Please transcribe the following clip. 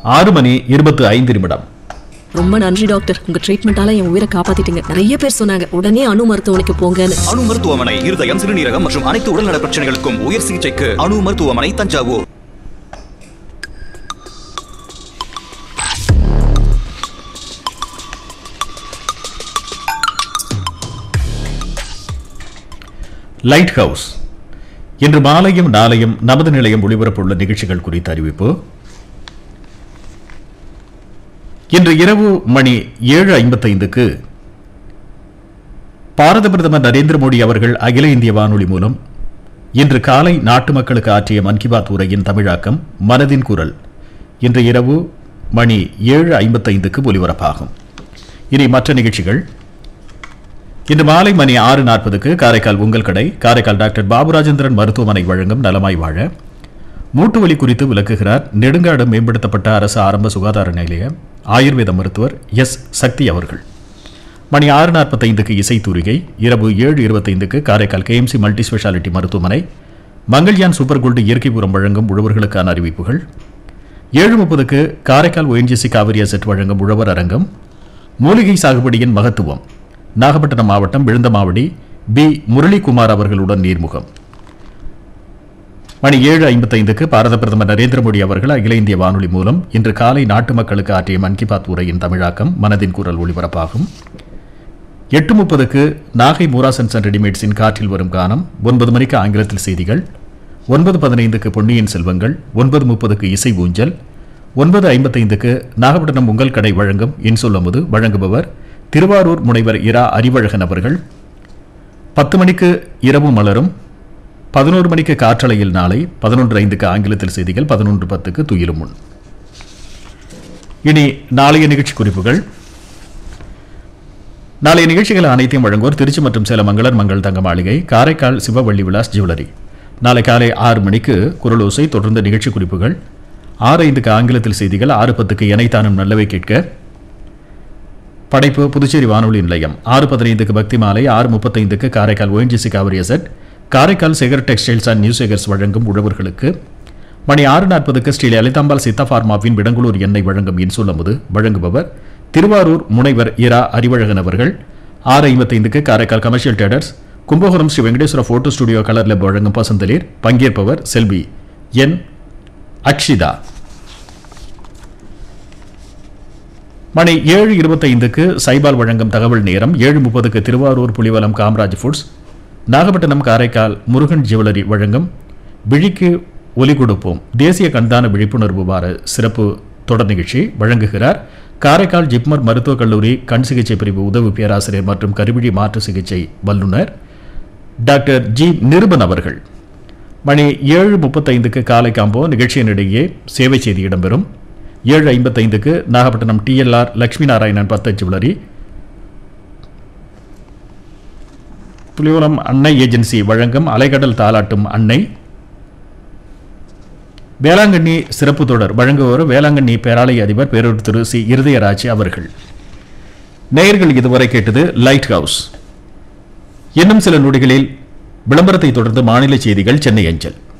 ஆறு மணி இருபத்து ஐந்து நிமிடம் ரொம்ப நன்றி டாக்டர் உங்க ட்ரீட்மெண்டால என் உயிரை காப்பாத்திட்டீங்க நிறைய பேர் சொன்னாங்க உடனே அணு மருத்துவமனைக்கு போங்கன்னு அணு மருத்துவமனை இருதயம் சிறுநீரகம் மற்றும் அனைத்து உடல்நல பிரச்சனைகளுக்கும் உயர் சிகிச்சைக்கு அணு மருத்துவமனை தஞ்சாவூர் லைட் ஹவுஸ் இன்று மாலையும் நாளையும் நமது நிலையம் ஒளிபரப்புள்ள நிகழ்ச்சிகள் குறித்த அறிவிப்பு இன்று இரவு மணி ஏழு ஐம்பத்தைந்துக்கு பாரத பிரதமர் நரேந்திர மோடி அவர்கள் அகில இந்திய வானொலி மூலம் இன்று காலை நாட்டு மக்களுக்கு ஆற்றிய மன் கி பாத் உரையின் தமிழாக்கம் மனதின் குரல் இன்று இரவு மணி ஏழு ஐம்பத்தைந்துக்கு ஒலிபரப்பாகும் இனி மற்ற நிகழ்ச்சிகள் இன்று மாலை மணி ஆறு நாற்பதுக்கு காரைக்கால் உங்கள் கடை காரைக்கால் டாக்டர் பாபுராஜேந்திரன் மருத்துவமனை வழங்கும் நலமாய் வாழ மூட்டு வலி குறித்து விளக்குகிறார் நெடுங்காடு மேம்படுத்தப்பட்ட அரசு ஆரம்ப சுகாதார நிலைய ஆயுர்வேத மருத்துவர் எஸ் சக்தி அவர்கள் மணி ஆறு நாற்பத்தைந்துக்கு இசைத்தூரிகை இரவு ஏழு இருபத்தைந்துக்கு காரைக்கால் கேஎம்சி மல்டி ஸ்பெஷாலிட்டி மருத்துவமனை மங்கள்யான் சூப்பர் கோல்டு இயற்கை உரம் வழங்கும் உழவர்களுக்கான அறிவிப்புகள் ஏழு முப்பதுக்கு காரைக்கால் ஒஎன்ஜிசி காவிரி அசெட் வழங்கும் உழவர் அரங்கம் மூலிகை சாகுபடியின் மகத்துவம் நாகப்பட்டினம் மாவட்டம் விழுந்தமாவடி பி முரளிகுமார் அவர்களுடன் நீர்முகம் மணி ஏழு ஐம்பத்தைந்துக்கு பாரத பிரதமர் நரேந்திர மோடி அவர்கள் அகில இந்திய வானொலி மூலம் இன்று காலை நாட்டு மக்களுக்கு ஆற்றிய மன் கி பாத் உரையின் தமிழாக்கம் மனதின் குரல் ஒளிபரப்பாகும் எட்டு முப்பதுக்கு நாகை மூராசன்ஸ் அண்ட் ரெடிமேட்ஸின் காற்றில் வரும் கானம் ஒன்பது மணிக்கு ஆங்கிலத்தில் செய்திகள் ஒன்பது பதினைந்துக்கு பொன்னியின் செல்வங்கள் ஒன்பது முப்பதுக்கு இசை ஊஞ்சல் ஒன்பது ஐம்பத்தைந்துக்கு நாகப்பட்டினம் உங்கள் கடை வழங்கும் இன்சொல்லமுது வழங்குபவர் திருவாரூர் முனைவர் இரா அறிவழகன் அவர்கள் பத்து மணிக்கு இரவு மலரும் பதினோரு மணிக்கு காற்றலையில் நாளை பதினொன்று ஐந்துக்கு ஆங்கிலத்தில் செய்திகள் பதினொன்று பத்துக்கு துயிலும் முன் இனி நாளைய நிகழ்ச்சி குறிப்புகள் நாளைய நிகழ்ச்சிகள் அனைத்தையும் வழங்குவோர் திருச்சி மற்றும் சேலம் மங்களர் மங்கள் தங்க மாளிகை காரைக்கால் சிவவள்ளி விலாஸ் ஜுவல்லரி நாளை காலை ஆறு மணிக்கு குரலோசை தொடர்ந்து நிகழ்ச்சி குறிப்புகள் ஆறு ஐந்துக்கு ஆங்கிலத்தில் செய்திகள் ஆறு பத்துக்கு இணைத்தானும் நல்லவை கேட்க படைப்பு புதுச்சேரி வானொலி நிலையம் ஆறு பதினைந்துக்கு பக்தி மாலை ஆறு முப்பத்தைந்துக்கு Karaikal ONGC Cauvery asset Karaikal Sekar textiles and new Sekars வழங்கும் உழவர்களுக்கு மணி ஆறு நாற்பதுக்கு ஸ்ரீ லலிதாம்பாள் சித்தா ஃபார்மாவின் விடங்குளூர் எண்ணெய் வழங்கும் இன்சொல்லமுது வழங்குபவர் திருவாரூர் முனைவர் இரா அறிவழகன் அவர்கள் ஆறு ஐம்பத்தைந்துக்கு Karaikal commercial traders Kumbakonam Sri Venkateswara photo studio colour lab வழங்கும் பசந்தலீர் பங்கேற்பவர் செல்வி என் அக்ஷிதா மணி ஏழு இருபத்தைந்துக்கு சைபால் வழங்கும் தகவல் நேரம் ஏழு முப்பதுக்கு திருவாரூர் புலிவலம் காமராஜ் ஃபுட்ஸ் நாகப்பட்டினம் காரைக்கால் முருகன் ஜுவல்லரி வழங்கும் விழிக்கு ஒலி கொடுப்போம் தேசிய கண்தான விழிப்புணர்வு வார சிறப்பு தொடர் நிகழ்ச்சி வழங்குகிறார் காரைக்கால் ஜிப்மர் மருத்துவக் கல்லூரி கண் சிகிச்சை பிரிவு உதவி பேராசிரியர் மற்றும் கருவிழி மாற்று சிகிச்சை வல்லுநர் டாக்டர் ஜி நிருபன் அவர்கள் மணி ஏழு முப்பத்தைந்துக்கு காலை காம்போ நிகழ்ச்சியினிடையே சேவை செய்தி இடம்பெறும் ஏழு ஐம்பத்தைந்துக்கு நாகப்பட்டினம் டிஎல்ஆர் லட்சுமி நாராயணன் பத்த ஜுவல்லரி புலிவலம் அன்னை ஏஜென்சி வழங்கும் அலைக்கடல் தாலாட்டும் அன்னை வேளாங்கண்ணி சிறப்பு தொடர் வழங்குவோர் வேளாங்கண்ணி பேராலய அதிபர் பேரூர் திரு சி இருதயராஜ் அவர்கள் நேயர்கள் இதுவரை கேட்டது லைட் ஹவுஸ் இன்னும் சில நொடிகளில் விளம்பரத்தை தொடர்ந்து மாநில செய்திகள் சென்னை அஞ்சல்